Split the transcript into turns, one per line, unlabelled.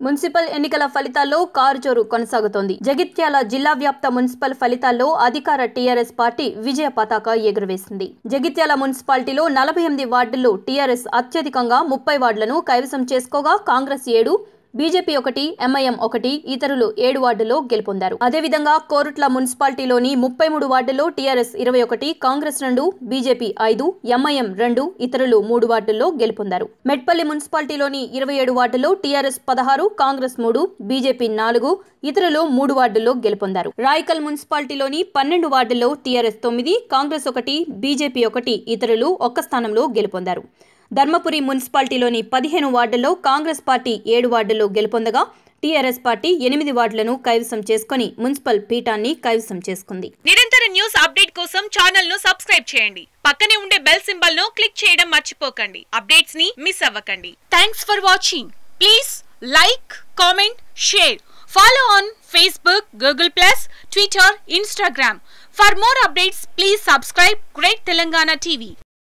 municipal ఎన్నికల ఫలితాల్లో కారుచోరు కొనసాగుతోంది జగిత్యాల జిల్లా వ్యాప్త మున్సిపల్ ఫలితాల్లో అధికార టీఆర్ఎస్ పార్టీ విజయ పతాక ఎగురవేసింది జగిత్యాల మున్సిపాలిటీలో నలభై ఎనిమిది వార్డుల్లో టీఆర్ఎస్ అత్యధికంగా ముప్పై వార్డులను కైవసం చేసుకోగా కాంగ్రెస్ ఏడు బీజేపీ ఒకటి ఎంఐఎం ఒకటి ఇతరులు ఏడు వార్డుల్లో గెలుపొందారు అదేవిధంగా కోరుట్ల మున్సిపాలిటీలోని ముప్పై మూడు వార్డుల్లో టీఆర్ఎస్ ఇరవై ఒకటి కాంగ్రెస్ రెండు బీజేపీ ఐదు ఎంఐఎం రెండు ఇతరులు మూడు వార్డుల్లో గెలుపొందారు మెట్పల్లి మున్సిపాలిటీలోని ఇరవై ఏడు వార్డుల్లో టీఆర్ఎస్ పదహారు కాంగ్రెస్ మూడు బీజేపీ నాలుగు ఇతరులు మూడు వార్డుల్లో గెలుపొందారు రాయకల్ మున్సిపాలిటీలోని పన్నెండు వార్డుల్లో టీఆర్ఎస్ తొమ్మిది కాంగ్రెస్ ఒకటి బీజేపీ ఒకటి ఇతరులు ఒక్క స్థానంలో గెలుపొందారు ధర్మపురి మున్సిపాలిటీలోని పదిహేను వార్డుల్లో కాంగ్రెస్ పార్టీ ఏడు వార్డుల్లో గెలుపొందగా టీఆర్ఎస్ పార్టీ ఎనిమిది వార్డులను కైవసం చేసుకుని మున్సిపల్ పీఠాన్ని కైవసం చేసుకుంది
నిరంతర న్యూస్ అప్డేట్ కోసం ఛానల్ ను సబ్స్క్రైబ్ చేయండి పక్కనే ఉండే బెల్ సింబల్ ను క్లిక్ చేయడం మర్చిపోకండి అప్డేట్స్ ని మిస్ అవ్వకండి thanks for watching please like comment share follow on Facebook Google Plus Twitter Instagram for more updates please subscribe great Telangana TV